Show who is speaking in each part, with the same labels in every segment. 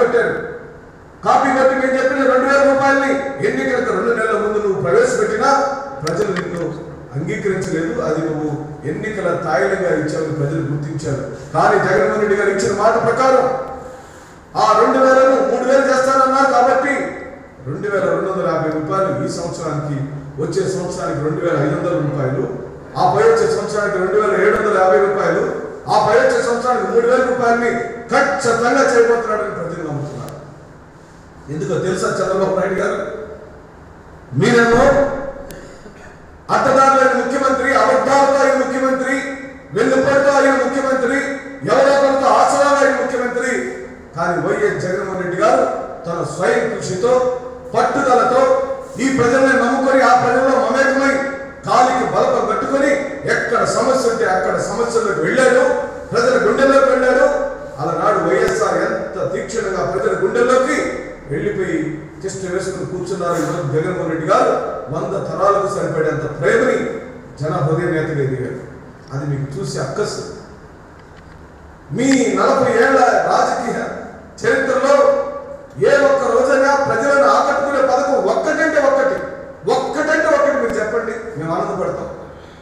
Speaker 1: కొట్టారు కాపీ కొట్టి మేము చెప్పిన రెండు వేల రూపాయలని ఎన్నికలకు రెండు నెలల ముందు నువ్వు ప్రవేశపెట్టినా ప్రజలు నిన్ను అంగీకరించలేదు అది నువ్వు ఎన్నికల తాయిలంగా ఇచ్చావని ప్రజలు గుర్తించారు కానీ జగన్మోహన్ రెడ్డి గారు ఇచ్చిన మాట ప్రకారం ఆ రెండు వేలను మూడు వేలు చేస్తానన్నారు కాబట్టి రెండు వేల రెండు వందల యాభై రూపాయలు ఈ సంవత్సరానికి వచ్చే సంవత్సరానికి రెండు వేల ఐదు వందల రూపాయలు ఆ పై వచ్చే సంవత్సరానికి రెండు వేల ఏడు వందల యాభై రూపాయలు ఆ పై వచ్చే సంవత్సరానికి మూడు వేల రూపాయలని ఖచ్చితంగా చేయబోతున్నాడని ప్రజలు నమ్ముతున్నారు ఎందుకో తెలుసా చంద్రబాబు నాయుడు గారు మీరేమో అట్టదారులైన ముఖ్యమంత్రి అబద్ధాలతో అయిన ముఖ్యమంత్రి వెన్నుపడితో అయిన ముఖ్యమంత్రి ఎవరో కొంత ఆసరాలు అయిన ముఖ్యమంత్రి కానీ వైఎస్ జగన్మోహన్ రెడ్డి గారు తన స్వయం కృషితో పట్టుదలతో ఈ ప్రజల్ని నమ్ముకొని ఆ ప్రజల్లో మమేకమై కాలికి బలపం కట్టుకొని ఎక్కడ సమస్య ఉంటే అక్కడ సమస్యలకు వెళ్ళాడు ప్రజల గుండెల్లోకి వెళ్ళాడు అలనాడు వైఎస్ఆర్ ఎంత తీక్షణంగా ప్రజల గుండెల్లోకి వెళ్ళిపోయి టెస్ట్ వేసుకుని కూర్చున్నారు ఈరోజు జగన్మోహన్ రెడ్డి గారు వంద తరాలకు సరిపడేంత ప్రేమని జన హృదయ నేతగా ఎదిగారు అది మీకు చూసి అక్కసు మీ నలభై ఏళ్ల రాజకీయ చరిత్రలో ఏ ఒక్క రోజైనా ప్రజలను ఆకట్టుకునే పథకం ఒక్కటంటే ఒక్కటి ఒక్కటంటే ఒక్కటి మీరు చెప్పండి మేము ఆనందపడతాం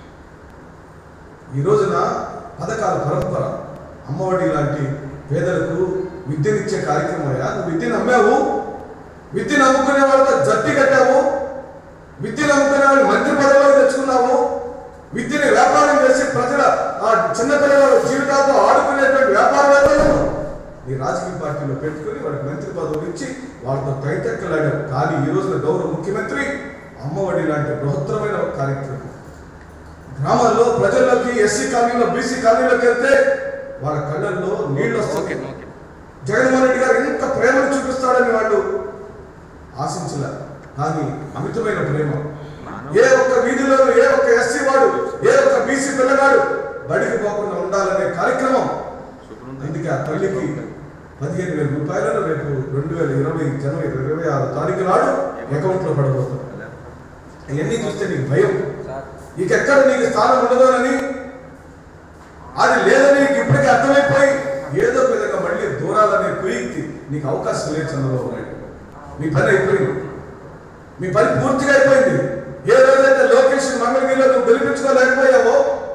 Speaker 1: ఈ రోజున పథకాల పరంపర అమ్మఒడి లాంటి పేదలకు విద్యనిచ్చే కార్యక్రమం అయ్యా నువ్వు విద్యను అమ్మావు విద్యను అమ్ముకునే వాళ్ళతో జట్టి కట్టావు విద్యను అమ్ముకునే వాళ్ళు మంత్రి పదవిలో తెచ్చుకున్నావు విద్యని వ్యాపారం చేసి ప్రజల ఆ చిన్నపిల్లల జీవితాలతో ఆడుకునేటువంటి వ్యాపారవేత్తలను నీ రాజకీయ పార్టీలో పెట్టుకుని వాళ్ళకి మంత్రి పదవులు ఇచ్చి వాళ్ళతో తైతెక్కలాడారు కానీ ఈ రోజున గౌరవ ముఖ్యమంత్రి అమ్మఒడి లాంటి బృహత్తరమైన కార్యక్రమం గ్రామాల్లో ప్రజల్లోకి ఎస్సీ కాలనీలో బీసీ కాలనీలోకి వెళ్తే వాళ్ళ కళ్ళల్లో నీళ్ళు వస్తాయి జగన్మోహన్ రెడ్డి గారు ఎంత ప్రేమను చూపిస్తాడని వాళ్ళు ఆశించలే కానీ అమితమైన ప్రేమ ఏ ఒక్క వీధిలో ఏ ఒక్క ఎస్సీ వాడు ఏ ఒక్క బీసీ పిల్లగాడు బడికి పోకుండా ఉండాలనే కార్యక్రమం అందుకే ఆ తల్లికి పదిహేను వేల రూపాయలను రేపు రెండు వేల ఇరవై జనవరి ఇరవై ఆరు తారీఖు నాడు అకౌంట్లో పడబోతుంది ఇవన్నీ చూస్తే నీకు భయం ఇక ఎక్కడ నీకు స్థానం ఉండదోనని అది లేదని నీకు ఇప్పటికీ అర్థమైపోయి ఏదో ఒక విధంగా మళ్ళీ దూరాలనే కుయిక్కి నీకు అవకాశం లేదు చంద్రబాబు నాయుడు మీ పని అయిపోయింది మీ పని పూర్తిగా అయిపోయింది ఏ రోజైతే లోకేష్ మంగళగిరిలో నువ్వు గెలిపించుకోలేకపోయావో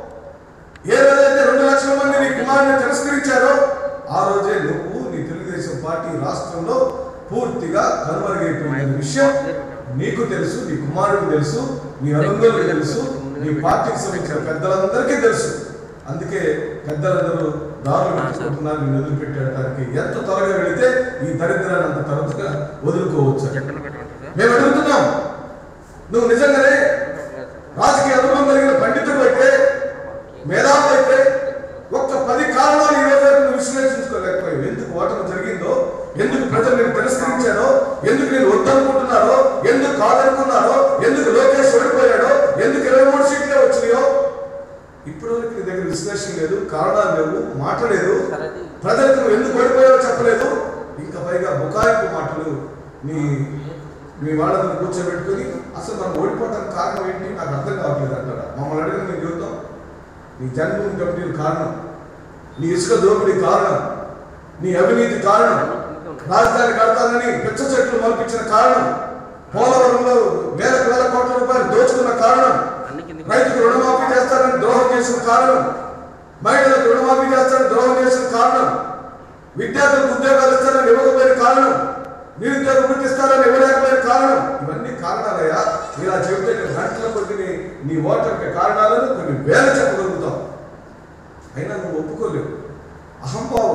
Speaker 1: ఏ రోజైతే రెండు లక్షల మంది నీ కుమారుని తిరస్కరించారో ఆ రోజే నువ్వు నీ తెలుగుదేశం పార్టీ రాష్ట్రంలో పూర్తిగా కనుమరుగైపోయిన విషయం నీకు తెలుసు నీ కుమారుడికి తెలుసు నీ అనుంగులకు తెలుసు నీ పార్టీకి సంబంధించిన పెద్దలందరికీ తెలుసు అందుకే పెద్దలందరూ దారులు పెట్టుకుంటున్నారు నేను వదిలిపెట్టడానికి ఎంత త్వరగా వెళితే ఈ దరిద్రాన్ని అంత తరచుగా వదులుకోవచ్చు మేము అడుగుతున్నాం నువ్వు నిజంగానే రాజకీయ అనుభవం కలిగిన పండితుడు అయితే మేధావులు అయితే ఒక్క పది కారణాలు ఈ రోజు వరకు నువ్వు విశ్లేషించుకోలేకపోయావు ఎందుకు ఓటమి జరిగిందో ఎందుకు ప్రజలు నేను తిరస్కరించారో ఎందుకు నేను వద్దనుకుంటున్నారో ఎందుకు కాదనుకున్నారో ఎందుకు లోకేష్ ఓడిపోయాడో ఎందుకు ఇరవై మూడు సీట్లే వచ్చినాయో ఇప్పటి వరకు నీ దగ్గర విశ్లేషణ లేదు కారణాలు లేవు మాట్లాడలేదు ప్రజలకు నువ్వు ఎందుకు ఓడిపోయావో చెప్పలేదు ఇంకా పైగా బుకాయింపు మాటలు నీ మీ వాళ్ళని కూర్చోబెట్టుకొని అసలు మనం ఓడిపోవడానికి కారణం ఏంటి నాకు అర్థం కావట్లేదు అంటారా మమ్మల్ని అడిగిన మేము చెబుతాం నీ జన్మభూమి కమిటీలు కారణం నీ ఇసుక దోపిడీ కారణం నీ అవినీతి కారణం రాజధాని కడతానని పిచ్చ చెట్లు మల్పించిన కారణం పోలవరంలో వేల వేల కోట్ల రూపాయలు దోచుకున్న కారణం రైతుకు రుణమాఫీ చేస్తారని ద్రోహం చేసిన కారణం మహిళలకు రుణమాఫీ చేస్తారని ద్రోహం చేసిన కారణం విద్యార్థులకు ఉద్యోగాలు ఇస్తారని ఇవ్వకపోయిన కారణం నిరుద్యోగ వృత్తి ఇస్తారని ఇవ్వలేకపోయిన కారణం ఇవన్నీ కారణాలయ్యా ఇలా చెబితే నేను గంటల కొద్ది నీ- నీ ఓటమికి కారణాలను కొన్ని వేల చెప్పగలుగుతాం అయినా నువ్వు ఒప్పుకోలేవు అహంభావం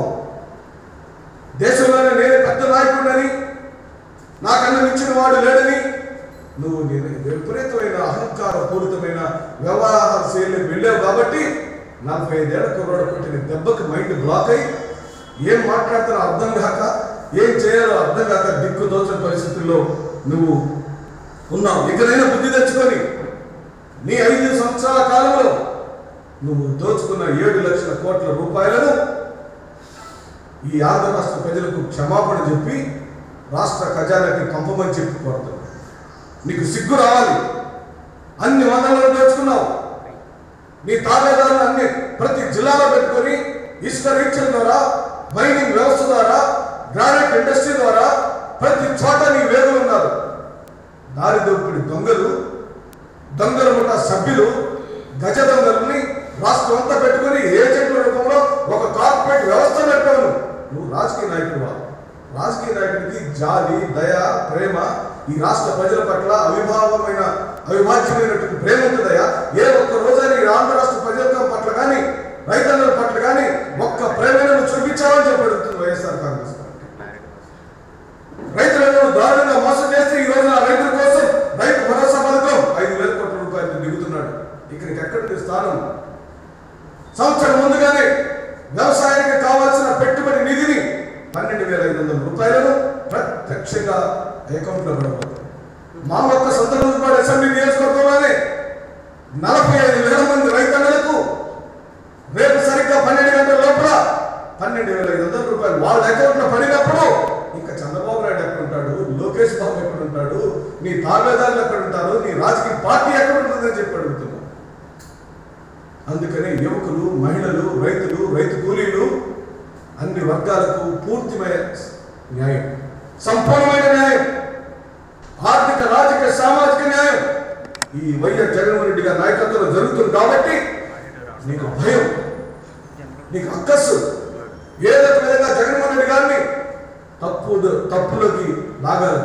Speaker 1: దేశంలోనే నేనే పెద్ద నాయకుడినని నాకన్నా మించిన వాడు లేడని నువ్వు నేను విపరీతమైన అహంకార పూరితమైన వ్యవహార శైలికి వెళ్ళావు కాబట్టి నలభై ఐదేళ్ల కుర్రాడు కొట్టిన దెబ్బకి మైండ్ బ్లాక్ అయి ఏం మాట్లాడుతారో అర్థం కాక ఏం చేయాలో అర్థం కాక దిక్కు దోచని పరిస్థితుల్లో నువ్వు ఉన్నావు ఇకనైనా బుద్ధి తెచ్చుకొని నీ ఐదు సంవత్సరాల కాలంలో నువ్వు దోచుకున్న ఏడు లక్షల కోట్ల రూపాయలను ఈ ఆంధ్ర రాష్ట్ర ప్రజలకు క్షమాపణ చెప్పి రాష్ట్ర ఖజానాకి పంపమని చెప్పి కోరుతున్నాను నీకు సిగ్గు రావాలి అన్ని వందలను దోచుకున్నావు నీ తాబేదారులు అన్ని ప్రతి జిల్లాలో పెట్టుకొని ఇసుక రీచ్ల ద్వారా మైనింగ్ వ్యవస్థ ద్వారా గ్రానైట్ ఇండస్ట్రీ ద్వారా ప్రతి చోట నీ వేగులు ఉన్నారు దారి దోపిడి దొంగలు దొంగల ముఠా సభ్యులు గజ దొంగలని రాష్ట్రం అంతా పెట్టుకుని ఏజెంట్ల రూపంలో ఒక కార్పొరేట్ వ్యవస్థ నడిపావు నువ్వు రాజకీయ నాయకుడువా రాజకీయ నాయకుడికి జాలి దయ ప్రేమ ఈ రాష్ట్ర ప్రజల పట్ల అవిభావమైన అవిభాజ్యమైనటువంటి ప్రేమ ఉంటుందయ్యా ఏ ఒక్క రోజైనా ఈ ఆంధ్ర రాష్ట్ర ప్రజల పట్ల కానీ రైతన్నల పట్ల కానీ ఒక్క ప్రేమను నువ్వు చూపించావని చెప్పి అడుగుతుంది వైఎస్ఆర్ కాంగ్రెస్ పార్టీ. రైతులను దారుణంగా మోసం చేస్తే ఈ రోజున ఆ రైతుల కోసం రైతు భరోసా పథకం ఐదు వేల కోట్ల రూపాయలు దిగుతున్నాడు ఇక్కడికి ఎక్కడికి స్థానం సంవత్సరం ముందుగానే వ్యవసాయానికి కావాల్సిన పెట్టుబడి నిధిని పన్నెండు వేల ఐదు వందల రూపాయలను ప్రత్యక్షంగా అకౌంట్లో పడబోతుంది మా ఒక్క సొంత రూపాయలు అసెంబ్లీ నియోజకవర్గంలోనే నలభై ఐదు వేల మంది రైతన్నలకు రేపు సరిగ్గా పన్నెండు గంటల లోపల పన్నెండు వేల ఐదు వందల రూపాయలు వాళ్ళ అకౌంట్ లో పడినప్పుడు ఇంకా చంద్రబాబు నాయుడు ఎక్కడ ఉంటాడు లోకేష్ బాబు ఎక్కడ ఉంటాడు నీ తాబేదారులు ఎక్కడ ఉంటారు నీ రాజకీయ పార్టీ ఎక్కడ ఉంటుందని చెప్పి అడుగుతున్నాను అందుకని యువకులు మహిళలు రైతులు రైతు కూలీలు అన్ని వర్గాలకు పూర్తిమైన న్యాయం సంపూర్ణమైన న్యాయం ఆర్థిక రాజకీయ సామాజిక న్యాయం ఈ వైఎస్ జగన్మోహన్ రెడ్డి గారి నాయకత్వంలో జరుగుతుంది కాబట్టి నీకు భయం నీకు అక్కస్సు ఏదో ఒక విధంగా జగన్మోహన్ రెడ్డి గారిని తప్పు తప్పులోకి లాగాలి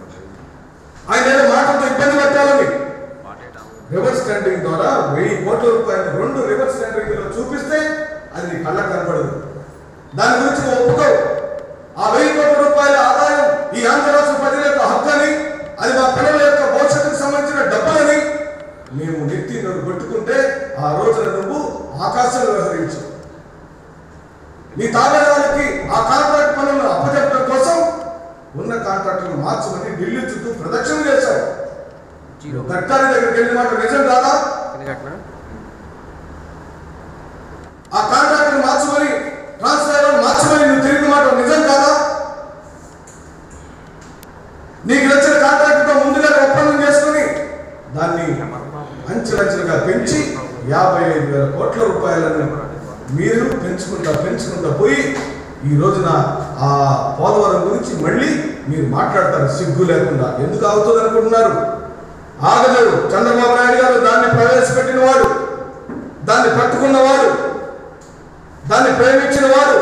Speaker 1: ఆయన ఏదో మాటలతో ఇబ్బంది పెట్టాలని రివర్స్ టెండరింగ్ ద్వారా వెయ్యి కోట్ల రూపాయలు రెండు రివర్స్ టెండరింగ్ లో చూపిస్తే అది నీ కళ్ళకు కనపడదు దాని గురించి నువ్వు ఒప్పుకోవు ఆ వెయ్యి కోట్ల రూపాయల ఆదాయం ఈ ఆంధ్ర రాష్ట్ర ప్రజల యొక్క హక్కు అని అది మా పిల్లల యొక్క భవిష్యత్తుకు సంబంధించిన డబ్బులని మేము నెత్తి నువ్వు కొట్టుకుంటే ఆ రోజున నువ్వు ఆకాశంలో వ్యవహరించు నీ తాబేదారులకి ఆ కాంట్రాక్ట్ పనులను అప్పచెప్పడం కోసం ఉన్న కాంట్రాక్టులను మార్చమని ఢిల్లీ చుట్టూ ప్రదక్షిణ చేశావు
Speaker 2: జీరో
Speaker 1: గడ్కరీ దగ్గరికి వెళ్ళిన మాట నిజం కాదా
Speaker 2: ఎందుకట్నా
Speaker 1: ఆ కాంట్రాక్ట్ మార్చమని ట్రాన్స్ఫర్ మార్చమని నువ్వు తిరిగిన మాట నిజం కాదా నీకు నచ్చిన కాంట్రాక్ట్ తో ముందుగా ఒప్పందం చేసుకుని దాన్ని అంచెలంచెలుగా పెంచి యాభై ఐదు వేల కోట్ల రూపాయలను మీరు పెంచుకుంటా పెంచుకుంటా పోయి ఈ రోజున ఆ పోలవరం గురించి మళ్ళీ మీరు మాట్లాడతారు సిగ్గు లేకుండా ఎందుకు అవుతుంది అనుకుంటున్నారు ఆగలేడు చంద్రబాబు నాయుడు గారు దాన్ని ప్రవేశపెట్టిన వాడు దాన్ని పట్టుకున్నవాడు దాన్ని ప్రేమించిన వాడు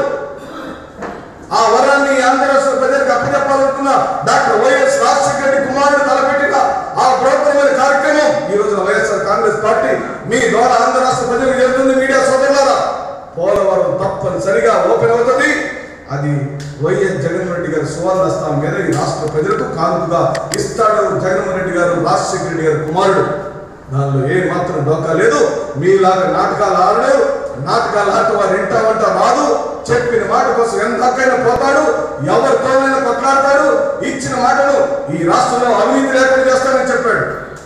Speaker 1: ఆ వరాన్ని ఆంధ్ర రాష్ట్ర ప్రజలకు అప్పచెప్పాలనుకున్న డాక్టర్ వైఎస్ రాజశేఖర రెడ్డి కుమారుడు తలపెట్టిన ఆ బృహత్తరమైన కార్యక్రమం ఈ రోజున వైఎస్ఆర్ కాంగ్రెస్ పార్టీ మీ ద్వారా ఆంధ్ర రాష్ట్ర ప్రజలకు చేరుతుంది మీడియా సోదరులారా పోలవరం తప్పనిసరిగా ఓపెన్ అవుతుంది అది వైఎస్ జగన్మోహన్ రెడ్డి గారి సువర్ణ స్థానం మీద ఈ రాష్ట్ర ప్రజలకు కానుకగా ఇస్తాడు జగన్మోహన్ రెడ్డి గారు రాజశేఖర రెడ్డి గారి కుమారుడు దానిలో ఏ మాత్రం డోకా లేదు మీలాగా నాటకాలు ఆడలేవు నాటకాలు ఆట వారు ఇంటా వంట రాదు చెప్పిన మాట కోసం ఎంతకైనా పోతాడు ఎవరితోనైనా కొట్లాడతాడు ఇచ్చిన మాటను ఈ రాష్ట్రంలో అవినీతి లేకుండా చేస్తానని చెప్పాడు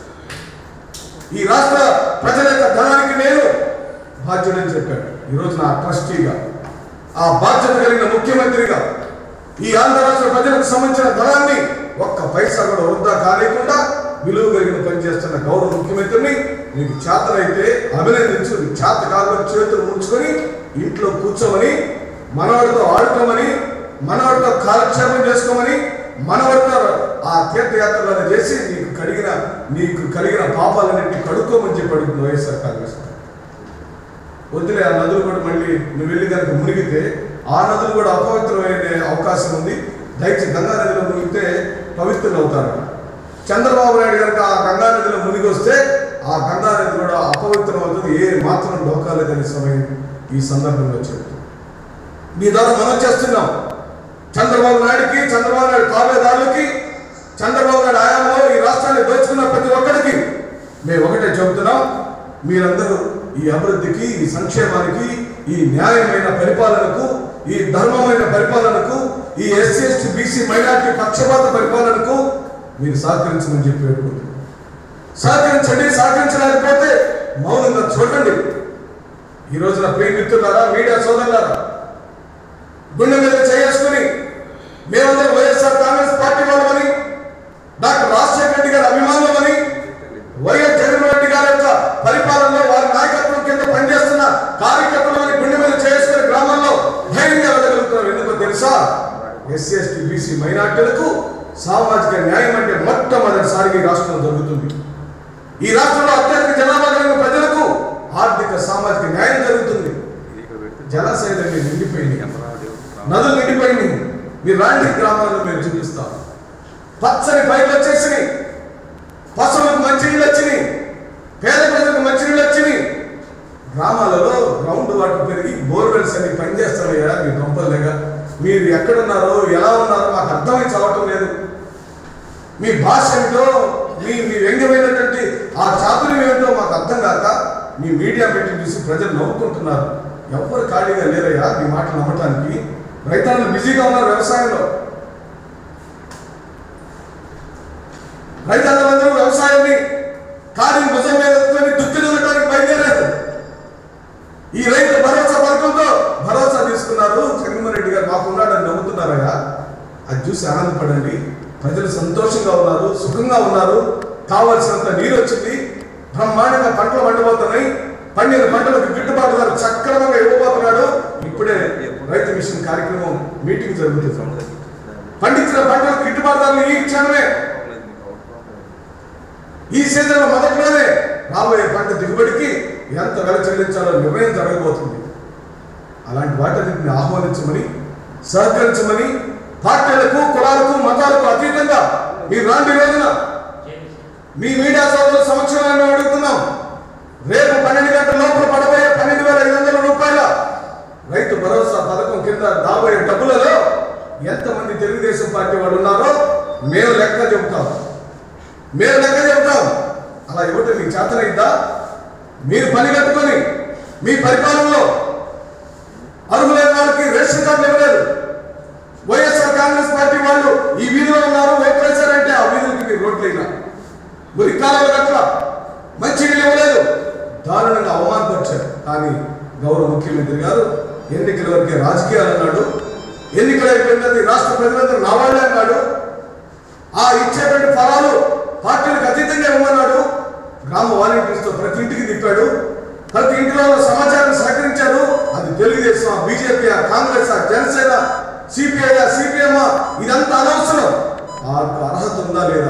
Speaker 1: ఈ రాష్ట్ర ప్రజల యొక్క ధనానికి నేను బాధ్యుడని చెప్పాడు ఈ రోజు నా ట్రస్టీగా ఆ బాధ్యత కలిగిన ముఖ్యమంత్రిగా ఈ ఆంధ్ర రాష్ట్ర ప్రజలకు సంబంధించిన ధనాన్ని ఒక్క పైసా కూడా వృధా కాలేకుండా విలువ కలిగిన పనిచేస్తున్న గౌరవ ముఖ్యమంత్రిని నీకు చేతనైతే అభినందించు నీకు చేత కాకుండా చేతులు ముంచుకొని ఇంట్లో కూర్చోమని మనవాడితో ఆడుకోమని మనవాడితో కాలక్షేపం చేసుకోమని మనవాడితో ఆ తీర్థయాత్రలను చేసి నీకు కలిగిన నీకు కలిగిన పాపాలన్నింటినీ కడుక్కోమని చెప్పి అడుగుతుంది వైఎస్ఆర్ కాంగ్రెస్ పార్టీ. వద్దులే ఆ నదులు కూడా మళ్ళీ నువ్వు వెళ్ళి కనుక మునిగితే ఆ నదులు కూడా అపవిత్రమయ్యే అవకాశం ఉంది దయచేసి గంగా నదిలో మునిగితే పవిత్రులు అవుతారు చంద్రబాబు నాయుడు కనుక ఆ గంగా నదిలో మునిగి వస్తే ఆ గంగా నది కూడా అపవిత్రం అవుతుంది ఏ మాత్రం డోకాలేదని సమయం ఈ సందర్భంలో చెప్తుంది మీ ద్వారా మనం చేస్తున్నాం చంద్రబాబు నాయుడికి చంద్రబాబు నాయుడు తాబేదారులకి చంద్రబాబు నాయుడు ఆయాంలో ఈ రాష్ట్రాన్ని దోచుకున్న ప్రతి ఒక్కరికి మేము ఒకటే చెబుతున్నాం మీరందరూ ఈ అభివృద్ధికి ఈ సంక్షేమానికి ఈ న్యాయమైన పరిపాలనకు ఈ ధర్మమైన పరిపాలనకు ఈ ఎస్సీ ఎస్టీ బీసీ మైనార్టీ పక్షపాత పరిపాలనకు మీరు సహకరించమని చెప్పి వేడుకుంటున్నాం సహకరించండి సహకరించలేకపోతే మౌనంగా చూడండి ఈ రోజున ప్రియ మిత్రులారా మీడియా సోదరులారా గుండె మీద చేసుకుని మేమందరం వైఎస్ఆర్ కాంగ్రెస్ పార్టీ వాళ్ళమని డాక్టర్ రాజశేఖర రెడ్డి గారి అభిమానులమని వైఎస్ జగన్మోహన్ రెడ్డి గారి యొక్క పరిపాలనలో వారి నాయకత్వం కింద పనిచేస్తున్న కార్యకర్తలని గుండె మీద చేసుకుని గ్రామాల్లో ధైర్యంగా వెళ్ళగలుగుతున్నారు ఎందుకో తెలుసా ఎస్సీ మైనార్టీలకు సామాజిక న్యాయం అంటే మొట్టమొదటిసారిగా ఈ రాష్ట్రంలో జరుగుతుంది ఈ రాష్ట్రంలో అత్యధిక జనాభా కలిగిన ప్రజలకు ఆర్థిక సామాజిక న్యాయం జరుగుతుంది జలాశయాలన్నీ నిండిపోయింది నదులు నిండిపోయింది మీరు రాండి గ్రామాల్లో మేము చూపిస్తాం పచ్చని పైర్లు వచ్చేసినాయి పశువులకు మంచి నీళ్ళు వచ్చినాయి పేద ప్రజలకు మంచి నీళ్ళు వచ్చినాయి గ్రామాలలో గ్రౌండ్ వాటర్ పెరిగి బోర్వెల్స్ అన్ని పనిచేస్తారయ్యా మీ గొప్పలేగా మీరు ఎక్కడున్నారో ఎలా ఉన్నారో మాకు అర్థమై చదవటం లేదు మీ భాష ఏమిటో మీ మీ వ్యంగ్యమైనటువంటి ఆ చాతుర్యం ఏమిటో మాకు అర్థం కాక మీ మీడియా పెట్టి చూసి ప్రజలు నవ్వుకుంటున్నారు ఎవ్వరు ఖాళీగా లేరయ్యా మీ మాటలు నమ్మటానికి రైతాంగం బిజీగా ఉన్నారు వ్యవసాయంలో రైతాంగందరూ వ్యవసాయాన్ని ఖాళీ భుజం మీద ఎత్తుకొని దుక్కి దున్నడానికి బయలుదేరారు ఈ రైతు భరోసా పథకంతో భరోసా తీసుకున్నారు జగన్మోహన్ రెడ్డి గారు మాకున్నాడని నమ్ముతున్నారయ్యా అది చూసి ఆనందపడండి ప్రజలు సంతోషంగా ఉన్నారు సుఖంగా ఉన్నారు కావలసినంత నీరు వచ్చింది బ్రహ్మాండంగా పంటలు పండిపోతున్నాయి పండిన పంటలకు గిట్టుబాటు ధర సక్రమంగా ఇవ్వబోతున్నాడు ఇప్పుడే రైతు మిషన్ కార్యక్రమం మీటింగ్ జరుగుతుంది పండించిన పంటలకు గిట్టుబాటు ధరలు ఈ క్షణమే ఈ సీజన్ మొదట్లోనే రాబోయే పంట దిగుబడికి ఎంత వెల చెల్లించాలో నిర్ణయం జరగబోతుంది అలాంటి వాటిని ఆహ్వానించమని సహకరించమని పార్టీలకు కులాలకు మతాలకు అతీతంగా మీరు రాండి రోజున మీ మీడియా సోదరుల సమక్షంలో మేము అడుగుతున్నాం రేపు పన్నెండు గంటల లోపల పడబోయే పన్నెండు వేల ఐదు వందల రూపాయల రైతు భరోసా పథకం కింద రాబోయే డబ్బులలో ఎంతమంది తెలుగుదేశం పార్టీ వాళ్ళు ఉన్నారో మేము లెక్క చెబుతాం మేము లెక్క చెబుతాం అలా ఇవ్వటం మీకు చేతనైందా మీరు పని కట్టుకొని మీ పరిపాలనలో అర్హులైన వాళ్ళకి రేషన్ కార్డులు ఇవ్వలేదు వైఎస్ఆర్ కాంగ్రెస్ పార్టీ వాళ్ళు ఈ వీధిలో ఉన్నారు ఓట్లు వేశారంటే ఆ వీధులకి మీరు రోడ్లు అయినా మురికాలలో గట్ల మంచి నీళ్ళు ఇవ్వలేదు దారుణంగా అవమానపరిచారు కానీ గౌరవ ముఖ్యమంత్రి గారు ఎన్నికల వరకే రాజకీయాలు అన్నాడు ఎన్నికలు అయిపోయినది రాష్ట్ర ప్రజలందరూ నా వాళ్ళే అన్నాడు ఆ ఇచ్చేటువంటి ఫలాలు పార్టీలకు అతీతంగా ఇవ్వమన్నాడు గ్రామ వాలంటీర్స్తో ప్రతి ఇంటికి తిప్పాడు ప్రతి ఇంటిలో ఉన్న సమాచారం సేకరించాడు అది తెలుగుదేశం ఆ బీజేపీ ఆ కాంగ్రెస్ ఆ జనసేన సిపిఐ ఆ సిపిఎం ఇదంతా అనవసరం వాళ్ళకు అర్హత ఉందా లేదా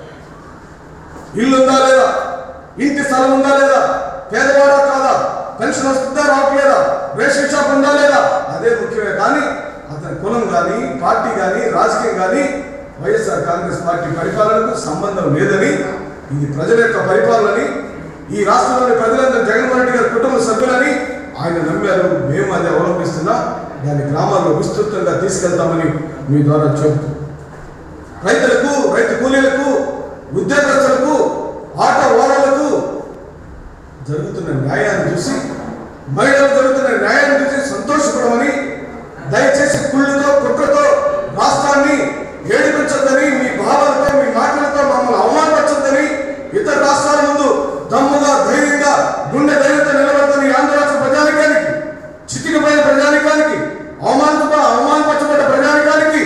Speaker 1: ఇల్లు ఉందా లేదా ఇంటి స్థలం ఉందా లేదా పేదవాడా కాదా పెన్షన్ వస్తుందా రావట్లేదా రేషన్ షాప్ ఉందా లేదా అదే ముఖ్యమే కానీ అతని కులం కానీ పార్టీ కానీ రాజకీయం కానీ వైఎస్ఆర్ కాంగ్రెస్ పార్టీ పరిపాలనకు సంబంధం లేదని ఇది ప్రజల యొక్క పరిపాలనని ఈ రాష్ట్రంలోని ప్రజలందరూ జగన్మోహన్ రెడ్డి గారి కుటుంబ సభ్యులని ఆయన నమ్మారు మేము అది అవలంబిస్తున్నాం దాని గ్రామాల్లో విస్తృతంగా తీసుకెళ్తామని మీ ద్వారా చెబుతూ రైతులకు రైతు కూలీలకు ఉద్యోగస్తులకు ఆటో ఓనర్లకు జరుగుతున్న న్యాయాన్ని చూసి మహిళలకు జరుగుతున్న న్యాయాన్ని చూసి సంతోషపడమని దయచేసి కుళ్ళుతో కుట్రతో రాష్ట్రాన్ని ఏడిపించొద్దని మీ భావాలతో మీ మాటలతో మమ్మల్ని అవమానపరచొద్దని ఇతర రాష్ట్రాల ముందు దమ్ముగా ధైర్యంగా గుండె ధైర్యంతో నిలబడుతున్న ఈ ఆంధ్ర రాష్ట్ర ప్రజానికానికి చితికిపోయిన ప్రజానికానికి అవమానిత అవమానపరచబడ్డ ప్రజానికానికి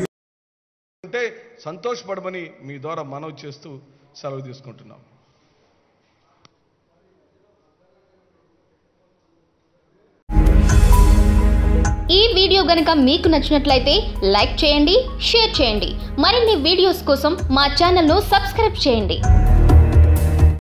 Speaker 1: అంటే సంతోషపడమని మీ ద్వారా మనవి చేస్తూ సెలవు తీసుకుంటున్నాం
Speaker 2: ఈ వీడియో గనుక మీకు నచ్చినట్లయితే లైక్ చేయండి షేర్ చేయండి మరిన్ని వీడియోస్ కోసం మా ఛానల్ను సబ్స్క్రైబ్ చేయండి